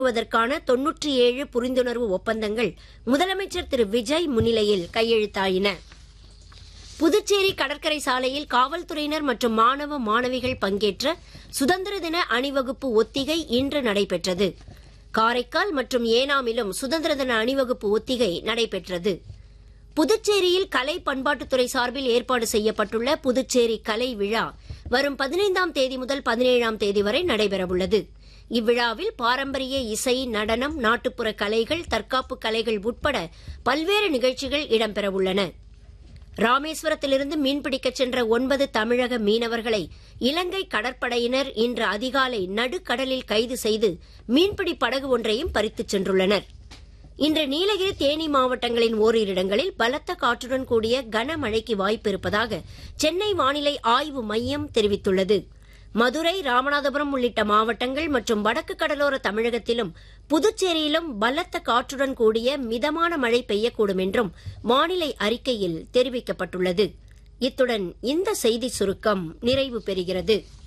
வதற்கான தொன்னூற்றி ஏழு புரிந்துணர்வு ஒப்பந்தங்கள் முதலமைச்சர் திரு விஜய் முன்னிலையில் கையெழுத்தாயின புதுச்சேரி கடற்கரை சாலையில் காவல்துறையினர் மற்றும் மாணவ மாணவிகள் பங்கேற்ற சுதந்திர தின அணிவகுப்பு ஒத்திகை இன்று நடைபெற்றது காரைக்கால் மற்றும் ஏனாமிலும் சுதந்திர தின அணிவகுப்பு ஒத்திகை நடைபெற்றது புதுச்சேரியில் கலை பண்பாட்டுத்துறை சார்பில் ஏற்பாடு செய்யப்பட்டுள்ள புதுச்சேரி கலை விழா வரும் பதினைந்தாம் தேதி முதல் பதினேழாம் தேதி வரை நடைபெறவுள்ளது இவ்விழாவில் பாரம்பரிய இசை நடனம் நாட்டுப்புற கலைகள் தற்காப்பு கலைகள் உட்பட பல்வேறு நிகழ்ச்சிகள் இடம்பெறவுள்ளன ராமேஸ்வரத்திலிருந்து மீன்பிடிக்கச் சென்ற ஒன்பது தமிழக மீனவர்களை இலங்கை கடற்படையினர் இன்று அதிகாலை நடுக்கடலில் கைது செய்து மீன்பிடி படகு ஒன்றையும் பறித்துச் சென்றுள்ளனர் இன்று நீலகிரி தேனி மாவட்டங்களின் ஓரிரு இடங்களில் பலத்த காற்றுடன் கூடிய கனமழைக்கு வாய்ப்பு இருப்பதாக சென்னை வானிலை ஆய்வு மையம் தெரிவித்துள்ளது மதுரை ராமநாதபுரம் உள்ளிட்ட மாவட்டங்கள் மற்றும் வடக்கு கடலோர தமிழகத்திலும் புதுச்சேரியிலும் பலத்த காற்றுடன் கூடிய மிதமான மழை பெய்யக்கூடும் என்றும் வானிலை அறிக்கையில் தெரிவிக்கப்பட்டுள்ளது இத்துடன் இந்த செய்தி சுருக்கம் நிறைவு பெறுகிறது